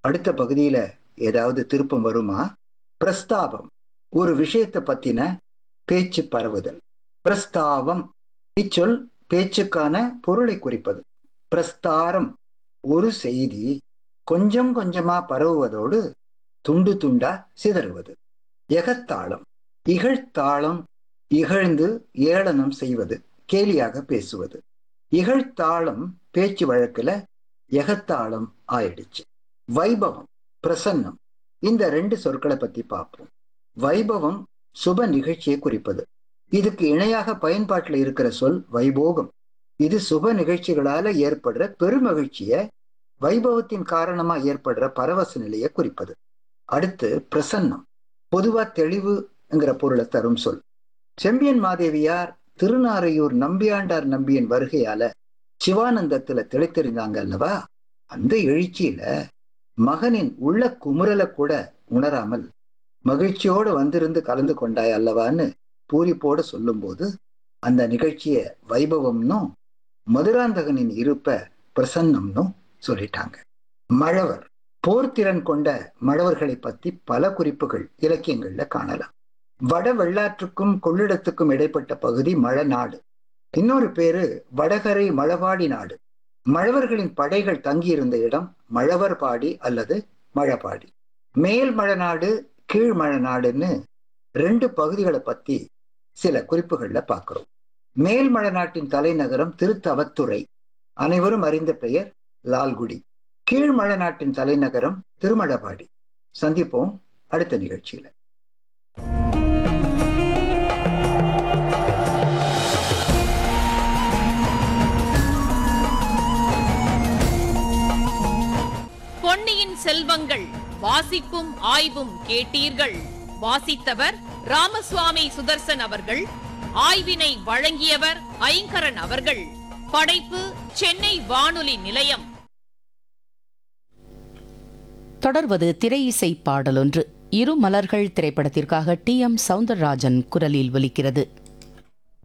அடுத்த பகுதியில ஏதாவது திருப்பம் வருமா பிரஸ்தாபம் ஒரு விஷயத்தை பத்தின பேச்சு பரவுதல் பிரஸ்தாவம் இச்சொல் பேச்சுக்கான பொருளை குறிப்பது பிரஸ்தாரம் ஒரு செய்தி கொஞ்சம் கொஞ்சமா பரவுவதோடு துண்டு துண்டா சிதறுவது எகத்தாளம் இகழ்த்தாளம் இகழ்ந்து ஏளனம் செய்வது கேலியாக பேசுவது இகழ்த்தாளம் பேச்சு வழக்குல எகத்தாளம் ஆயிடுச்சு வைபவம் பிரசன்னம் இந்த ரெண்டு சொற்களை பத்தி பார்ப்போம் வைபவம் சுப நிகழ்ச்சியை குறிப்பது இதுக்கு இணையாக பயன்பாட்டில் இருக்கிற சொல் வைபோகம் இது சுப நிகழ்ச்சிகளால ஏற்படுற பெருமகிழ்ச்சிய வைபவத்தின் காரணமா ஏற்படுற பரவச நிலையை குறிப்பது அடுத்து பிரசன்னம் பொதுவா தெளிவுங்கிற பொருளை தரும் சொல் செம்பியன் மாதேவியார் திருநாரையூர் நம்பியாண்டார் நம்பியின் வருகையால சிவானந்தத்துல திளைத்திருந்தாங்க அல்லவா அந்த எழுச்சியில மகனின் உள்ள குமுறலை கூட உணராமல் மகிழ்ச்சியோடு வந்திருந்து கலந்து கொண்டாய் அல்லவான்னு பூரிப்போடு சொல்லும்போது அந்த நிகழ்ச்சிய வைபவம்னும் மதுராந்தகனின் இருப்ப பிரசன்னம்னும் சொல்லிட்டாங்க மழவர் போர்த்திறன் கொண்ட மழவர்களை பத்தி பல குறிப்புகள் இலக்கியங்கள்ல காணலாம் வட வெள்ளாற்றுக்கும் கொள்ளிடத்துக்கும் இடைப்பட்ட பகுதி மழநாடு இன்னொரு பேரு வடகரை மழவாடி நாடு மழவர்களின் படைகள் தங்கியிருந்த இடம் மழவர்பாடி அல்லது மழபாடி மேல் மழநாடு கீழ் மழநாடுன்னு ரெண்டு பகுதிகளை பத்தி சில குறிப்புகள்ல பார்க்கிறோம் மேல் மழநாட்டின் தலைநகரம் திருத்தவத்துறை அனைவரும் அறிந்த பெயர் லால்குடி கீழ் மழநாட்டின் தலைநகரம் திருமழபாடி சந்திப்போம் அடுத்த நிகழ்ச்சியில பொன்னியின் செல்வங்கள் வாசிப்பும் ஆய்வும் கேட்டீர்கள் வாசித்தவர் ராமசுவாமி சுதர்சன் அவர்கள் ஆய்வினை வழங்கியவர் ஐங்கரன் அவர்கள் படைப்பு சென்னை வானொலி நிலையம் தொடர்வது திரை இசை பாடலொன்று இரு மலர்கள் திரைப்படத்திற்காக டி எம் சவுந்தரராஜன் குரலில் ஒலிக்கிறது